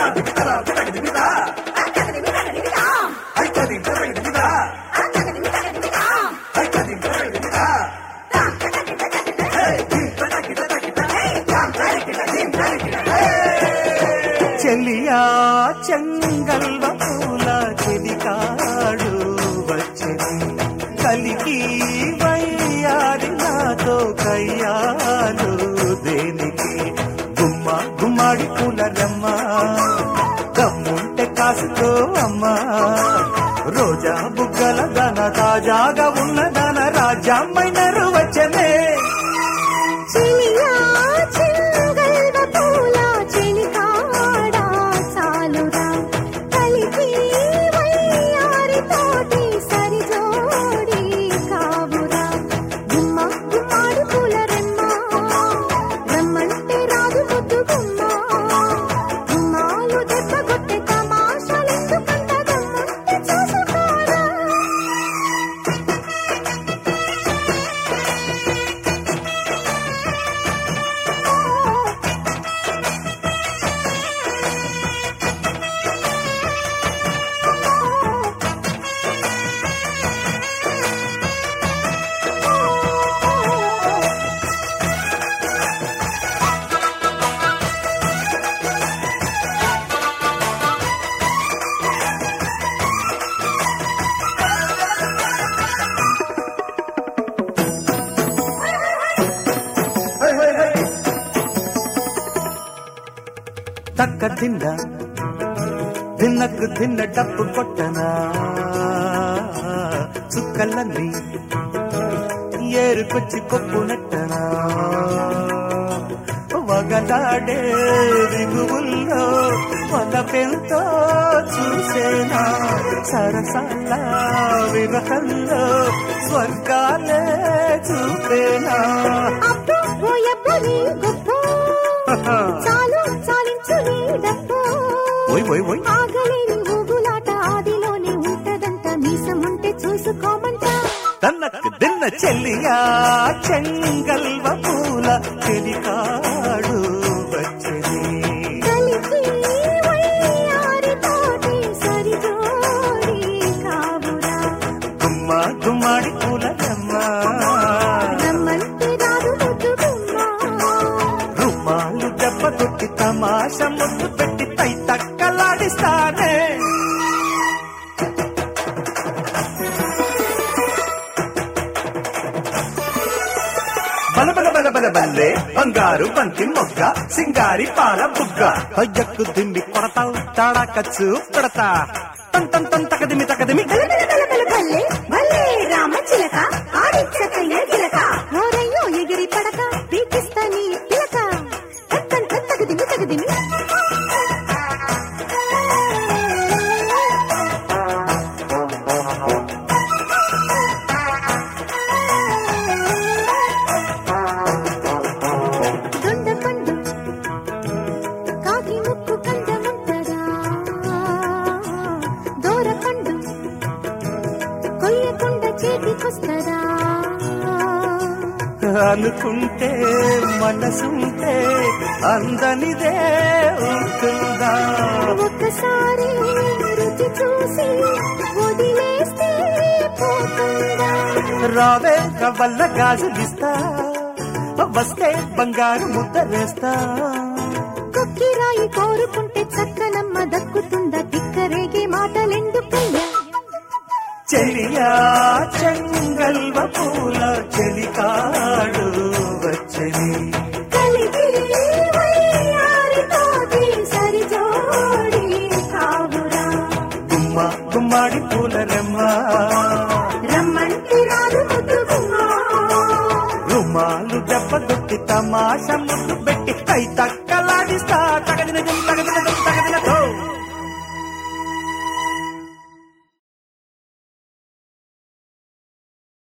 చెలియా చెంగల్వ పూల చెలికాడు వచ్చింది కలికి వయ్యారి నాతో కయ్యాలు దేనికి గుమ్మ గుమ్మాడి పూల రమ్మ దమ్ముంటే కాసుకో అమ్మా రోజా బుగ్గల దన తాజాగా ఉన్న దన రాజ్యమైన వచ్చనే చెలియా చెంగల్వ పూల చెలికాడా చాలురా కలికి వయ్యారితోటి సరిజోడి కావురా గుమ్మ గుమ్మాడి పూల రెమ్మ రమ్మంటే రాదు ముద్దు గుమ్మ గుమ్మాలు దెబ్బ కొట్టే తమాషాలెందుకంత దమ్ముంటే చూసుకోరా తక్క తిన్న తిన్నకు తిన్న డప్పు కొట్టనా చుక్కలన్నీ ఏరుకొచ్చి కొప్పు నెట్టనా వగలాడే దిగువుల్లో వలపెంతో చూసేనా సరసాల విరహంలో స్వర్గాలే చూపేనా అబ్బో ఓయబ్బో నీ గొప్ప చాలు చాలించు నీ డబ్బు ఓయ్ ఓయ్ ఓయ్ ఆగలేని ఊగులాట ఆదిలోనే ఉంటదంట మీసముంటే చూసుకోమంట తనకు దిన్న చెల్లియా చెంగల్వ పూల చెలికాడు వచ్చని కలికి వయ్యారితోటి సరిజోడి కావురా గుమ్మ గుమ్మాడి పూల రమ్మ రమ్మంటే రాదు ముద్దు గుమ్మ రుమాలు దెబ్బ కొట్టి తమాష ముద్దు పెట్టి తై తక్కలాడిస్తానే బల బల బల బల బల్లే బంగారు బంతి మొగ్గ సింగారి పాల బుగ్గ అయ్యక్కు దిండి కొడతావు తాడా కచ్చు పెడతా తన్ తన్ తన్ తకదిమి తకదిమి భలే భలే రామచిలక ఆడిచ్చకయ్య గిలక ఓరయ్యో ఎగిరి పడక పీకిస్తా నీ పిలక తక్కన్ తగ్గదిమి తగ్గదిమి దొండ పండు కాకి ముక్కు కందమంటదా దూర పండు కొయ్యకుండా చేతికొస్తదా అనుకుంటే మనసుంటే అందనిదే ఉంటుందా ఒక్కసారి రుచి చూసి వదిలేస్తే పోతుందా రావే కవల్ల గాజులిస్తా వస్తే బంగారు ముద్ద వేస్తా కొక్కిరాయి కోరుకుంటే చక్కనమ్మ దక్కుతుందా తిక్కరేగే మాటలెందుకయ్యా చెలియా చెంగల్వ పూల చెలికాడు వచ్చని కలిగి వయ్యారితోటి సరిజోడి కావురా గుమ్మ గుమ్మాడి పూల రెమ్మ రమ్మంటే రాదు ముద్దు గుమ్మ రుమాలు దెబ్బ దొట్టి తమాష ముద్దు పెట్టి కై తక్కలాడిస్తా తగదిన తగదిన తగదిన